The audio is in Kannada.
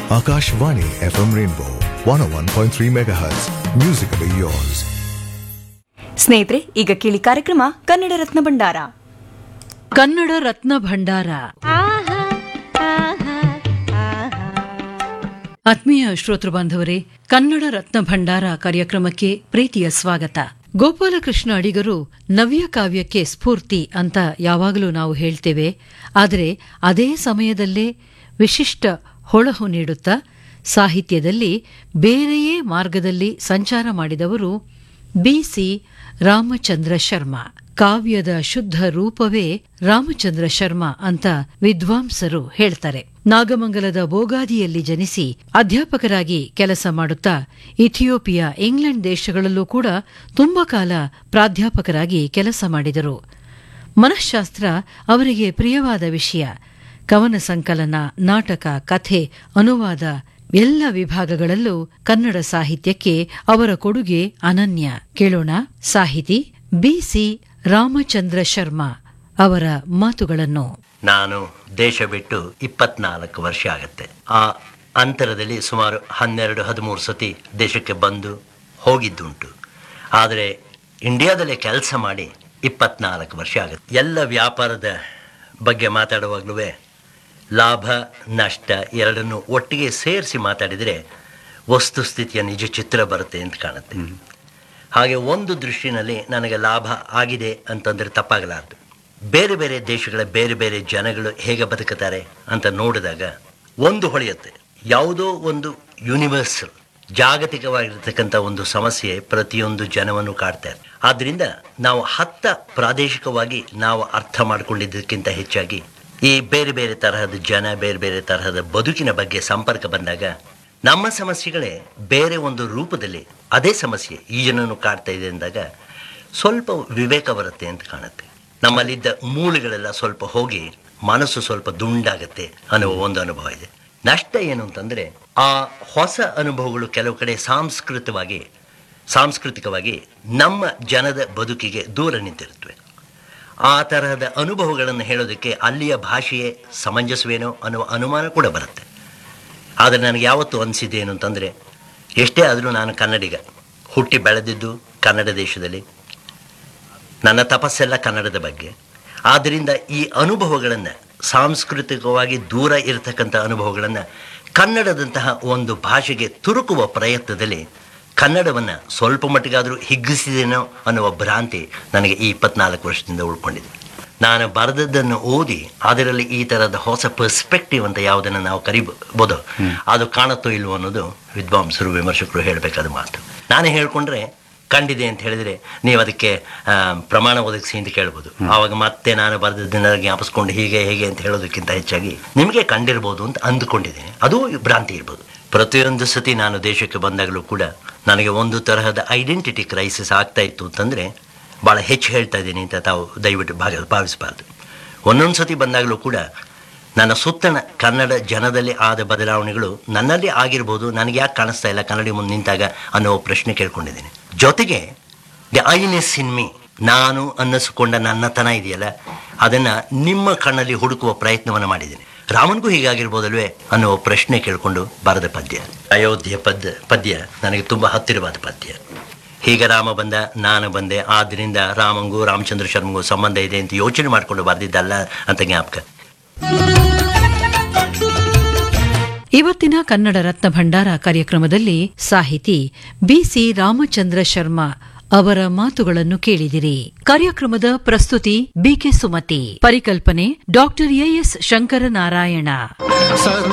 Akashvani FM Rainbow 101.3 MHz. Musically yours. ಸ್ನೇಹಿತರೆ ಈಗ ಕೇಳಿ ಕಾರ್ಯಕ್ರಮ ಕನ್ನಡ ರತ್ನ ಭಂಡಾರ ಕನ್ನಡ ರತ್ನ ಭಂಡಾರ ಆತ್ಮೀಯ ಶ್ರೋತೃ ಬಾಂಧವರೇ ಕನ್ನಡ ರತ್ನ ಭಂಡಾರ ಕಾರ್ಯಕ್ರಮಕ್ಕೆ ಪ್ರೀತಿಯ ಸ್ವಾಗತ ಗೋಪಾಲಕೃಷ್ಣ ಅಡಿಗರು ನವ್ಯ ಕಾವ್ಯಕ್ಕೆ ಸ್ಫೂರ್ತಿ ಅಂತ ಯಾವಾಗಲೂ ನಾವು ಹೇಳ್ತೇವೆ ಆದರೆ ಅದೇ ಸಮಯದಲ್ಲೇ ವಿಶಿಷ್ಟ ಹೊಳಹು ನೀಡುತ್ತಾ ಸಾಹಿತ್ಯದಲ್ಲಿ ಬೇರೆಯೇ ಮಾರ್ಗದಲ್ಲಿ ಸಂಚಾರ ಮಾಡಿದವರು ಬಿಸಿ ರಾಮಚಂದ್ರ ಶರ್ಮಾ ಕಾವ್ಯದ ಶುದ್ಧ ರೂಪವೇ ರಾಮಚಂದ್ರ ಶರ್ಮಾ ಅಂತ ವಿದ್ವಾಂಸರು ಹೇಳ್ತಾರೆ ನಾಗಮಂಗಲದ ಬೋಗಾದಿಯಲ್ಲಿ ಜನಿಸಿ ಅಧ್ಯಾಪಕರಾಗಿ ಕೆಲಸ ಮಾಡುತ್ತಾ ಇಥಿಯೋಪಿಯಾ ಇಂಗ್ಲೆಂಡ್ ದೇಶಗಳಲ್ಲೂ ಕೂಡ ತುಂಬಾ ಕಾಲ ಪ್ರಾಧ್ಯಾಪಕರಾಗಿ ಕೆಲಸ ಮಾಡಿದರು ಮನಃಶಾಸ್ತ್ರ ಅವರಿಗೆ ಪ್ರಿಯವಾದ ವಿಷಯ ಕವನ ಸಂಕಲನ ನಾಟಕ ಕಥೆ ಅನುವಾದ ಎಲ್ಲ ವಿಭಾಗಗಳಲ್ಲೂ ಕನ್ನಡ ಸಾಹಿತ್ಯಕ್ಕೆ ಅವರ ಕೊಡುಗೆ ಅನನ್ಯ ಕೇಳೋಣ ಸಾಹಿತಿ ಬಿಸಿ ರಾಮಚಂದ್ರ ಶರ್ಮಾ ಅವರ ಮಾತುಗಳನ್ನು ನಾನು ದೇಶ ಬಿಟ್ಟು ಇಪ್ಪತ್ನಾಲ್ಕು ವರ್ಷ ಆಗತ್ತೆ ಆ ಅಂತರದಲ್ಲಿ ಸುಮಾರು ಹನ್ನೆರಡು ಹದಿಮೂರು ಸತಿ ದೇಶಕ್ಕೆ ಬಂದು ಹೋಗಿದ್ದುಂಟು ಆದರೆ ಇಂಡಿಯಾದಲ್ಲೇ ಕೆಲಸ ಮಾಡಿ ಇಪ್ಪತ್ನಾಲ್ಕು ವರ್ಷ ಆಗುತ್ತೆ ಎಲ್ಲ ವ್ಯಾಪಾರದ ಬಗ್ಗೆ ಮಾತಾಡುವಾಗಲೂ ಲಾಭ ನಷ್ಟ ಎರಡನ್ನು ಒಟ್ಟಿಗೆ ಸೇರಿಸಿ ಮಾತಾಡಿದರೆ ವಸ್ತುಸ್ಥಿತಿಯ ನಿಜ ಚಿತ್ರ ಬರುತ್ತೆ ಅಂತ ಕಾಣುತ್ತೆ ಹಾಗೆ ಒಂದು ದೃಷ್ಟಿನಲ್ಲಿ ನನಗೆ ಲಾಭ ಆಗಿದೆ ಅಂತಂದರೆ ತಪ್ಪಾಗಲಾರದು ಬೇರೆ ಬೇರೆ ದೇಶಗಳ ಬೇರೆ ಬೇರೆ ಜನಗಳು ಹೇಗೆ ಬದುಕುತ್ತಾರೆ ಅಂತ ನೋಡಿದಾಗ ಒಂದು ಹೊಳೆಯುತ್ತೆ ಯಾವುದೋ ಒಂದು ಯೂನಿವರ್ಸಲ್ ಜಾಗತಿಕವಾಗಿರ್ತಕ್ಕಂಥ ಒಂದು ಸಮಸ್ಯೆ ಪ್ರತಿಯೊಂದು ಜನವನ್ನು ಕಾಡ್ತಾ ಇದೆ ಆದ್ದರಿಂದ ನಾವು ಹತ್ತ ಪ್ರಾದೇಶಿಕವಾಗಿ ನಾವು ಅರ್ಥ ಮಾಡಿಕೊಂಡಿದ್ದಕ್ಕಿಂತ ಹೆಚ್ಚಾಗಿ ಈ ಬೇರೆ ಬೇರೆ ತರಹದ ಜನ ಬೇರೆ ಬೇರೆ ತರಹದ ಬದುಕಿನ ಬಗ್ಗೆ ಸಂಪರ್ಕ ಬಂದಾಗ ನಮ್ಮ ಸಮಸ್ಯೆಗಳೇ ಬೇರೆ ಒಂದು ರೂಪದಲ್ಲಿ ಅದೇ ಸಮಸ್ಯೆ ಈ ಜನನು ಕಾಡ್ತಾ ಇದೆ ಅಂದಾಗ ಸ್ವಲ್ಪ ವಿವೇಕ ಬರುತ್ತೆ ಅಂತ ಕಾಣುತ್ತೆ ನಮ್ಮಲ್ಲಿದ್ದ ಮೂಳೆಗಳೆಲ್ಲ ಸ್ವಲ್ಪ ಹೋಗಿ ಮನಸ್ಸು ಸ್ವಲ್ಪ ದುಂಡಾಗತ್ತೆ ಅನ್ನುವ ಒಂದು ಅನುಭವ ಇದೆ ನಷ್ಟ ಏನು ಅಂತಂದರೆ ಆ ಹೊಸ ಅನುಭವಗಳು ಕೆಲವು ಕಡೆ ಸಾಂಸ್ಕೃತವಾಗಿ ಸಾಂಸ್ಕೃತಿಕವಾಗಿ ನಮ್ಮ ಜನದ ಬದುಕಿಗೆ ದೂರ ನಿಂತಿರುತ್ತವೆ ಆ ತರಹದ ಅನುಭವಗಳನ್ನು ಹೇಳೋದಕ್ಕೆ ಅಲ್ಲಿಯ ಭಾಷೆಯೇ ಸಮಂಜಸವೇನೋ ಅನ್ನುವ ಅನುಮಾನ ಕೂಡ ಬರುತ್ತೆ ಆದರೆ ನನಗೆ ಯಾವತ್ತೂ ಅನಿಸಿದೆ ಏನು ಅಂತಂದರೆ ಎಷ್ಟೇ ಆದರೂ ನಾನು ಕನ್ನಡಿಗ ಹುಟ್ಟಿ ಬೆಳೆದಿದ್ದು ಕನ್ನಡ ದೇಶದಲ್ಲಿ ನನ್ನ ತಪಸ್ಸೆಲ್ಲ ಕನ್ನಡದ ಬಗ್ಗೆ ಆದ್ದರಿಂದ ಈ ಅನುಭವಗಳನ್ನು ಸಾಂಸ್ಕೃತಿಕವಾಗಿ ದೂರ ಇರತಕ್ಕಂಥ ಅನುಭವಗಳನ್ನು ಕನ್ನಡದಂತಹ ಒಂದು ಭಾಷೆಗೆ ತುರುಕುವ ಪ್ರಯತ್ನದಲ್ಲಿ ಕನ್ನಡವನ್ನು ಸ್ವಲ್ಪ ಮಟ್ಟಿಗಾದರೂ ಹಿಗ್ಗಿಸಿದೇನೋ ಅನ್ನುವ ಭ್ರಾಂತಿ ನನಗೆ ಈ ಇಪ್ಪತ್ನಾಲ್ಕು ವರ್ಷದಿಂದ ಉಳ್ಕೊಂಡಿದೆ ನಾನು ಬರೆದದ್ದನ್ನು ಓದಿ ಅದರಲ್ಲಿ ಈ ಥರದ ಹೊಸ ಪರ್ಸ್ಪೆಕ್ಟಿವ್ ಅಂತ ಯಾವುದನ್ನು ನಾವು ಕರಿಬೋದು ಅದು ಕಾಣುತ್ತೋ ಇಲ್ವೋ ಅನ್ನೋದು ವಿದ್ವಾಂಸರು ವಿಮರ್ಶಕರು ಹೇಳಬೇಕಾದ ಮಾತು ನಾನೇ ಹೇಳ್ಕೊಂಡ್ರೆ ಕಂಡಿದೆ ಅಂತ ಹೇಳಿದರೆ ನೀವು ಅದಕ್ಕೆ ಆ, ಪ್ರಮಾಣ ಒದಗಿಸಿ ಅಂತ ಕೇಳ್ಬೋದು ಆವಾಗ ಮತ್ತೆ ನಾನು ಬರೆದದ್ದನ್ನ ಜ್ಞಾಪಿಸ್ಕೊಂಡು ಹೀಗೆ ಹೇಗೆ ಅಂತ ಹೇಳೋದಕ್ಕಿಂತ ಹೆಚ್ಚಾಗಿ ನಿಮಗೆ ಕಂಡಿರ್ಬೋದು ಅಂತ ಅಂದುಕೊಂಡಿದ್ದೇನೆ ಅದು ಭ್ರಾಂತಿ ಇರ್ಬೋದು ಪ್ರತಿಯೊಂದು ಸತಿ ನಾನು ದೇಶಕ್ಕೆ ಬಂದಾಗಲೂ ಕೂಡ ನನಗೆ ಒಂದು ತರಹದ ಐಡೆಂಟಿಟಿ ಕ್ರೈಸಿಸ್ ಆಗ್ತಾ ಇತ್ತು ಅಂತಂದರೆ ಭಾಳ ಹೆಚ್ಚು ಹೇಳ್ತಾ ಇದ್ದೀನಿ ಅಂತ ತಾವು ದಯವಿಟ್ಟು ಭಾಗ ಭಾವಿಸಬಾರ್ದು ಒಂದೊಂದು ಸತಿ ಬಂದಾಗಲೂ ಕೂಡ ನನ್ನ ಸುತ್ತಣ ಕನ್ನಡ ಜನದಲ್ಲಿ ಆದ ಬದಲಾವಣೆಗಳು ನನ್ನಲ್ಲಿ ಆಗಿರ್ಬೋದು ನನಗೆ ಯಾಕೆ ಕಾಣಿಸ್ತಾ ಇಲ್ಲ ಕನ್ನಡಿ ಮುಂದೆ ನಿಂತಾಗ ಅನ್ನೋ ಪ್ರಶ್ನೆ ಕೇಳ್ಕೊಂಡಿದ್ದೀನಿ ಜೊತೆಗೆ ದಿ ಐನೆಸ್ ಇನ್ ಮೀ ನಾನು ಅನ್ನಿಸಿಕೊಂಡ ನನ್ನತನ ಇದೆಯಲ್ಲ ಅದನ್ನು ನಿಮ್ಮ ಕಣ್ಣಲ್ಲಿ ಹುಡುಕುವ ಪ್ರಯತ್ನವನ್ನು ಮಾಡಿದ್ದೀನಿ ರಾಮನಿಗೂ ಹೀಗಾಗಿರ್ಬೋದಲ್ವೇ ಅನ್ನೋ ಪ್ರಶ್ನೆ ಕೇಳಿಕೊಂಡು ಬರೆದ ಪದ್ಯ ಅಯೋಧ್ಯೆ ಪದ್ಯ ಪದ್ಯ ನನಗೆ ತುಂಬ ಹತ್ತಿರವಾದ ಪದ್ಯ ಹೀಗೆ ರಾಮ ಬಂದ ನಾನು ಬಂದೆ ಆದ್ದರಿಂದ ರಾಮಂಗೂ ರಾಮಚಂದ್ರ ಶರ್ಮಗೂ ಸಂಬಂಧ ಇದೆ ಅಂತ ಯೋಚನೆ ಮಾಡಿಕೊಂಡು ಬರೆದಿದ್ದಲ್ಲ ಅಂತ ಜ್ಞಾಪಕ ಇವತ್ತಿನ ಕನ್ನಡ ರತ್ನ ಭಂಡಾರ ಕಾರ್ಯಕ್ರಮದಲ್ಲಿ ಸಾಹಿತಿ ಬಿಸಿ ರಾಮಚಂದ್ರ ಶರ್ಮಾ ಅವರ ಮಾತುಗಳನ್ನು ಕೇಳಿದಿರಿ ಕಾರ್ಯಕ್ರಮದ ಪ್ರಸ್ತುತಿ ಬಿಕೆ ಸುಮತಿ ಪರಿಕಲ್ಪನೆ ಡಾಕ್ಟರ್ ಎಎಸ್ ಶಂಕರನಾರಾಯಣ